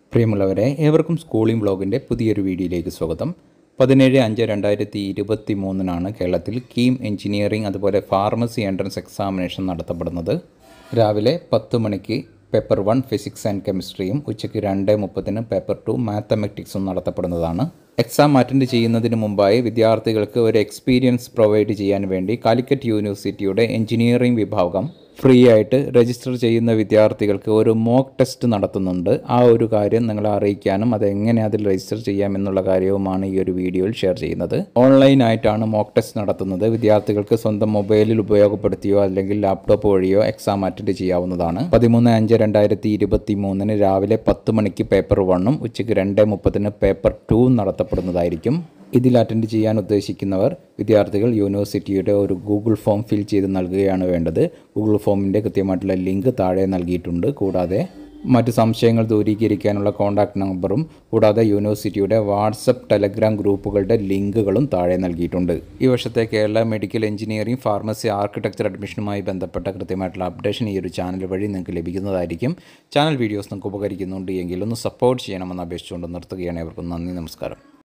പ്രിയമുള്ളവരെ ഏവർക്കും സ്കൂളിംഗ് ബ്ലോഗിൻ്റെ പുതിയൊരു വീഡിയോയിലേക്ക് സ്വാഗതം പതിനേഴ് അഞ്ച് രണ്ടായിരത്തി ഇരുപത്തി മൂന്നിനാണ് കേരളത്തിൽ കീം എഞ്ചിനീയറിംഗ് അതുപോലെ ഫാർമസി എൻട്രൻസ് എക്സാമിനേഷൻ നടത്തപ്പെടുന്നത് രാവിലെ പത്ത് മണിക്ക് പേപ്പർ വൺ ഫിസിക്സ് ആൻഡ് കെമിസ്ട്രിയും ഉച്ചയ്ക്ക് രണ്ട് മുപ്പതിന് പേപ്പർ ടു മാത്തമെറ്റിക്സും നടത്തപ്പെടുന്നതാണ് എക്സാം അറ്റൻഡ് ചെയ്യുന്നതിന് മുമ്പായി വിദ്യാർത്ഥികൾക്ക് ഒരു എക്സ്പീരിയൻസ് പ്രൊവൈഡ് ചെയ്യാൻ വേണ്ടി കാലിക്കറ്റ് യൂണിവേഴ്സിറ്റിയുടെ എഞ്ചിനീയറിംഗ് വിഭാഗം ഫ്രീ ആയിട്ട് രജിസ്റ്റർ ചെയ്യുന്ന വിദ്യാർത്ഥികൾക്ക് ഒരു മോക്ക് ടെസ്റ്റ് നടത്തുന്നുണ്ട് ആ ഒരു കാര്യം നിങ്ങളെ അറിയിക്കാനും അത് എങ്ങനെ അതിൽ രജിസ്റ്റർ ചെയ്യാം എന്നുള്ള കാര്യവുമാണ് ഈ ഒരു വീഡിയോയിൽ ഷെയർ ചെയ്യുന്നത് ഓൺലൈനായിട്ടാണ് മോക്ക് ടെസ്റ്റ് നടത്തുന്നത് വിദ്യാർത്ഥികൾക്ക് സ്വന്തം മൊബൈലിൽ ഉപയോഗപ്പെടുത്തിയോ അല്ലെങ്കിൽ ലാപ്ടോപ്പ് വഴിയോ എക്സാം അറ്റൻഡ് ചെയ്യാവുന്നതാണ് പതിമൂന്ന് അഞ്ച് രണ്ടായിരത്തി ഇരുപത്തി മൂന്നിന് രാവിലെ പത്ത് മണിക്ക് പേപ്പർ വണ്ണും ഉച്ചയ്ക്ക് രണ്ട് മുപ്പതിന് പേപ്പർ ടു നടത്തപ്പെടുന്നതായിരിക്കും ഇതിൽ അറ്റൻഡ് ചെയ്യാൻ ഉദ്ദേശിക്കുന്നവർ വിദ്യാർത്ഥികൾ യൂണിവേഴ്സിറ്റിയുടെ ഒരു ഗൂഗിൾ ഫോം ഫിൽ ചെയ്ത് നൽകുകയാണ് വേണ്ടത് ഗൂഗിൾ ഫോമിൻ്റെ കൃത്യമായിട്ടുള്ള ലിങ്ക് താഴെ നൽകിയിട്ടുണ്ട് കൂടാതെ മറ്റ് സംശയങ്ങൾ ദൂരീകരിക്കാനുള്ള കോൺടാക്ട് നമ്പറും കൂടാതെ യൂണിവേഴ്സിറ്റിയുടെ വാട്സപ്പ് ടെലഗ്രാം ഗ്രൂപ്പുകളുടെ ലിങ്കുകളും താഴെ നൽകിയിട്ടുണ്ട് ഈ വർഷത്തെ Kerala medical engineering pharmacy architecture അഡ്മിഷനുമായി ബന്ധപ്പെട്ട കൃത്യമായിട്ടുള്ള അപ്ഡേഷൻ ഈ ഒരു ചാനൽ വഴി നിങ്ങൾക്ക് ലഭിക്കുന്നതായിരിക്കും ചാനൽ വീഡിയോസ് നിങ്ങൾക്ക് ഉപകരിക്കുന്നുണ്ട് എങ്കിൽ ഒന്ന് സപ്പോർട്ട് ചെയ്യണമെന്ന് അപേക്ഷിച്ചുകൊണ്ട് നിർത്തുകയാണ് ഇവർക്കും നന്ദി നമസ്കാരം